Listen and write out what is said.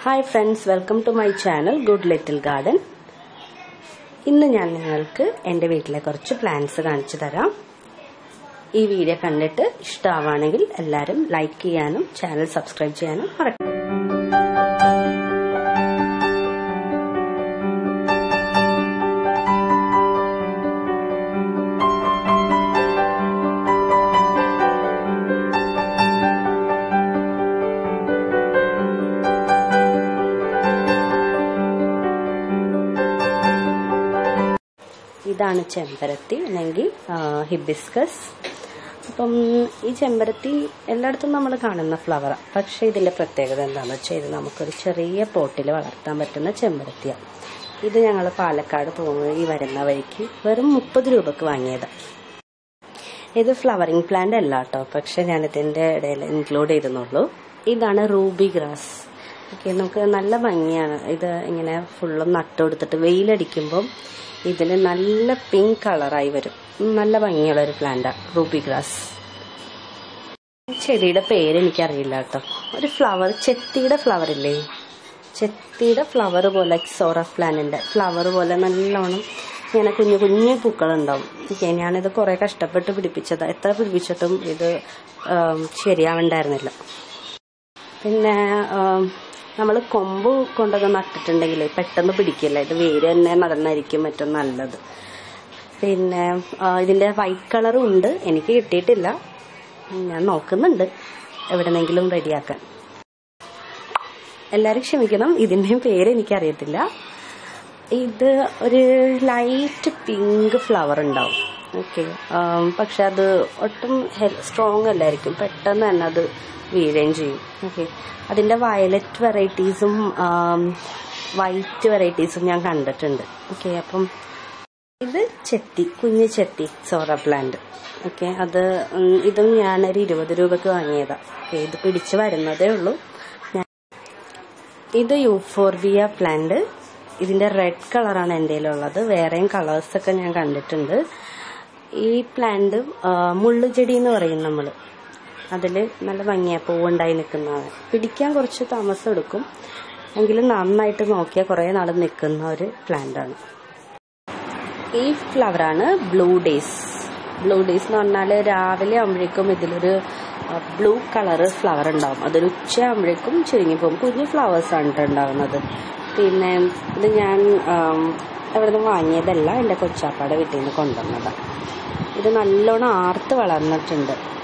hi friends welcome to my channel good little garden ഇന്ന് ഞാൻ നിങ്ങൾക്ക് എൻ്റെ വീട്ടിലെ കുറച്ച് പ്ലാന്റ്സ് കാണിച്ചു തരാം ഈ വീഡിയോ കണ്ടിട്ട് ഇഷ്ടമാവുകയാണെങ്കിൽ എല്ലാവരും ലൈക്ക് ചെയ്യാനും ചാനൽ സബ്സ്ക്രൈബ് ചെയ്യാനും മറക്കും ഇതാണ് ചെമ്പരത്തി അല്ലെങ്കിൽ ഹിബിസ്കസ് അപ്പം ഈ ചെമ്പരത്തി എല്ലായിടത്തും നമ്മൾ കാണുന്ന ഫ്ലവറാണ് പക്ഷേ ഇതിൻ്റെ പ്രത്യേകത എന്താണെന്ന് വെച്ചാൽ ഇത് നമുക്കൊരു ചെറിയ പോട്ടിൽ വളർത്താൻ പറ്റുന്ന ചെമ്പരത്തിയാണ് ഇത് ഞങ്ങൾ പാലക്കാട് പോകുന്ന വരുന്ന വഴിക്ക് വെറും മുപ്പത് രൂപക്ക് വാങ്ങിയതാണ് ഇത് ഫ്ലവറിങ് പ്ലാന്റ് അല്ല കേട്ടോ പക്ഷെ ഞാനിതിൻ്റെ ഇടയിൽ ഇൻക്ലൂഡ് ചെയ്തെന്നുള്ളൂ ഇതാണ് റൂബി ഗ്രാസ് ഓക്കെ നമുക്ക് നല്ല ഭംഗിയാണ് ഇത് ഇങ്ങനെ ഫുള്ളും നട്ടുകൊടുത്തിട്ട് വെയിലടിക്കുമ്പം ഇതിൽ നല്ല പിങ്ക് കളറായി വരും നല്ല ഭംഗിയുള്ള ഒരു പ്ലാന്റാണ് റൂബി ഗ്രാസ് ചെടിയുടെ പേര് എനിക്കറിയില്ല കേട്ടോ ഒരു ഫ്ലവർ ചെത്തിയുടെ ഫ്ലവർ ഇല്ലേ ചെത്തിയുടെ ഫ്ലവർ പോലെ എക്സോറ പ്ലാന്റിന്റെ ഫ്ലവർ പോലെ നല്ലോണം ഇങ്ങനെ കുഞ്ഞു കുഞ്ഞു പൂക്കളുണ്ടാവും ഓക്കെ ഞാനിത് കുറെ കഷ്ടപ്പെട്ട് പിടിപ്പിച്ചതാ എത്ര പിടിപ്പിച്ചിട്ടും ഇത് ശരിയാവണ്ടായിരുന്നില്ല പിന്നെ നമ്മൾ കൊമ്പ് കൊണ്ടൊക്കെ നട്ടിട്ടുണ്ടെങ്കിൽ പെട്ടെന്ന് പിടിക്കില്ല ഇത് വേര് തന്നെ നടന്നായിരിക്കും ഏറ്റവും നല്ലത് പിന്നെ ഇതിന്റെ വൈറ്റ് കളറും ഉണ്ട് എനിക്ക് കിട്ടിയിട്ടില്ല ഞാൻ നോക്കുന്നുണ്ട് എവിടെന്നെങ്കിലും റെഡിയാക്കാൻ എല്ലാവരും ക്ഷമിക്കണം ഇതിൻ്റെയും പേര് എനിക്കറിയത്തില്ല ഇത് ഒരു ലൈറ്റ് പിങ്ക് ഫ്ലവർ ഉണ്ടാവും ഓക്കെ പക്ഷെ അത് ഒട്ടും സ്ട്രോങ് അല്ലായിരിക്കും പെട്ടെന്ന് തന്നെ അത് വീഴുകയും ചെയ്യും ഓക്കെ അതിൻ്റെ വയലറ്റ് വെറൈറ്റീസും വൈറ്റ് വെറൈറ്റീസും ഞാൻ കണ്ടിട്ടുണ്ട് ഓക്കെ അപ്പം ഇത് ചെത്തി കുഞ്ഞു ചെത്തി സോറ പ്ലാന്റ് ഓക്കെ അത് ഇതും ഞാനൊരു ഇരുപത് രൂപക്ക് വാങ്ങിയതാണ് ഓക്കെ ഇത് പിടിച്ച് വരുന്നതേ ഉള്ളൂ ഞാൻ ഇത് യൂഫോർബിയ പ്ലാന്റ് ഇതിൻ്റെ റെഡ് കളറാണ് എൻ്റെ ഉള്ളത് വേറെയും കളേഴ്സൊക്കെ ഞാൻ കണ്ടിട്ടുണ്ട് ഈ പ്ലാന്റ് മുള്ളുചെടി എന്ന് പറയും നമ്മൾ അതിൽ നല്ല ഭംഗിയാണ് പൂവുണ്ടായി നിൽക്കുന്നതാണ് പിടിക്കാൻ കുറച്ച് താമസം എടുക്കും എങ്കിലും നന്നായിട്ട് നോക്കിയാൽ കുറേ നാൾ നിൽക്കുന്ന ഒരു പ്ലാന്റാണ് ഈ ഫ്ലവറാണ് ബ്ലൂ ഡേയ്സ് ബ്ലൂ ഡേയ്സ് എന്ന് പറഞ്ഞാൽ രാവിലെ ആകുമ്പോഴേക്കും ഇതിലൊരു ബ്ലൂ കളറ് ഫ്ലവർ ഉണ്ടാവും അതൊരു ഉച്ച ആകുമ്പോഴേക്കും ചുരുങ്ങിപ്പോകും കുഞ്ഞു ഫ്ലവേഴ്സാണ് കേട്ടോ ഉണ്ടാകുന്നത് പിന്നെ ഇത് ഞാൻ അവിടെ നിന്ന് വാങ്ങിയതല്ല എൻ്റെ കൊച്ചാപ്പാടെ വീട്ടിൽ നിന്ന് കൊണ്ടുവന്നതാണ് ഇത് നല്ലോണം ആർത്ത് വളർന്നിട്ടുണ്ട്